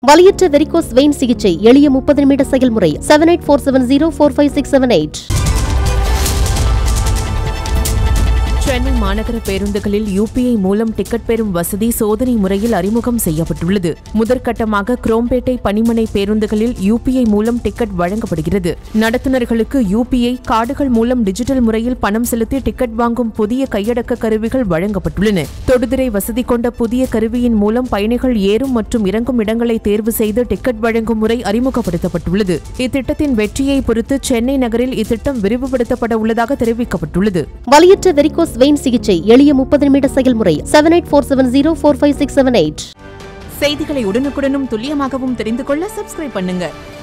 வலியற்ற varicose vein சிகிச்சை எளிய முப்பது நிமிட செயல்முறை seven eight four seven zero four five six seven eight Chennai மாநகர பேருந்துகளில் யுபிஐ மூலம் டிக்கெட் பெறும் வசதி சோதனை முறையில் அறிமுகம் செய்யப்பட்டுள்ளது முதற்கட்டமாக குரோம்பேட்டை பணிமனை பேருந்துகளில் யுபிஐ மூலம் டிக்கெட் வழங்கப்படுகிறது நடத்துனர்களுக்கு யுபிஐ கார்டுகள் மூலம் டிஜிட்டல் முறையில் பணம் செலுத்தி டிக்கெட் வாங்கும் புதிய கையடக்க கருவிகள் வழங்கப்பட்டுள்ளன தொடுதிரை வசதி கொண்ட புதிய கருவியின் மூலம் பயணிகள் ஏறும் மற்றும் இறங்கும் இடங்களை தேர்வு செய்து டிக்கெட் வழங்கும் முறை அறிமுகப்படுத்தப்பட்டுள்ளது இத்திட்டத்தின் வெற்றியை பொறுத்து சென்னை நகரில் இத்திட்டம் விரிவுபடுத்தப்பட உள்ளதாக தெரிவிக்கப்பட்டுள்ளது வலியற்ற வெரிகோஸ் வெயின் சிகிச்சை எளிய முப்பது நிமிட செயல்முறை seven eight four seven zero four five six seven eight செய்திகளை உடனுக்குடனும் துல்லியமாகவும் தெரிந்து கொள்ள சப்ஸ்கிரைப் பண்ணுங்க